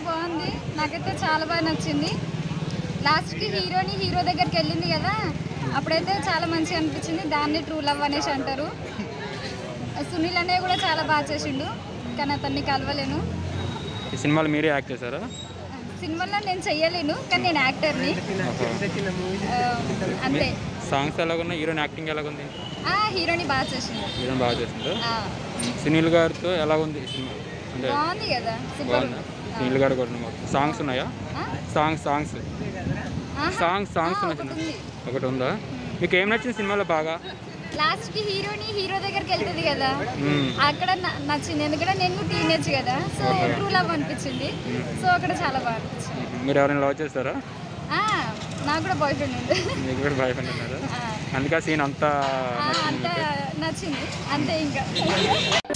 బాగుంది నాకైతే చాలా బాగా నచ్చింది లాస్ట్కి హీరోని హీరో దగ్గరికి వెళ్ళింది కదా అప్పుడైతే చాలా మంచిగా అనిపించింది దాన్ని ట్రూ లవ్ అనేసి అంటారు సునీల్ అన్నయ్య కూడా చాలా బాగా చేసిండు కానీ అతన్ని కలవలేను ఈ సినిమాలో మీరే యాక్ట్ చేశారా సినిమాలో నేను చెయ్యలేను కానీ నేను యాక్టర్ని ఆ, అంతే సాంగ్స్ ఎలాగున్నాయి హీరోయిన్ యాక్టింగ్ ఎలాగుంది ఆ హీరోని బాగా చేసిండు హీరోయిన్ బాగా చేసింది ఆ, సునీల్ గారితో ఎలా ఉంది ఈ సినిమా అంటే బాగుంది కదా సూపర్ బాగుందా సునీల్ గారు కూడా సాంగ్స్ ఉన్నాయా సాంగ్స్ సాంగ్స్ సాంగ్స్ సాంగ్స్ ఉన్నాయి ఒకటి సినిమా ఉంది ఒకటి ఉందా మీకు ఏం నచ్చింది సినిమాలో బాగా లాస్ట్ కి హీరోని హీరో దగ్గరికి వెళ్తుంది కదా మ్మ్. అక్కడ న- నచ్చింది ఎందుకంటే నేను కూడా టీనేజ్ కదా సో ట్రూ లవ్ అనిపించింది సో అక్కడ చాలా బాగా అనిపించింది మీరు ఎవరైనా లవ్ చేస్తారా ఆ, నాకు కూడా బాయ్ ఫ్రెండ్ ఉంది మీకు కూడా బాయ్ ఫ్రెండ్ ఉన్నారా ఆ, అందుకే సీన్ అంతా ఆ, అంతా నచ్చింది అంతే ఇంకా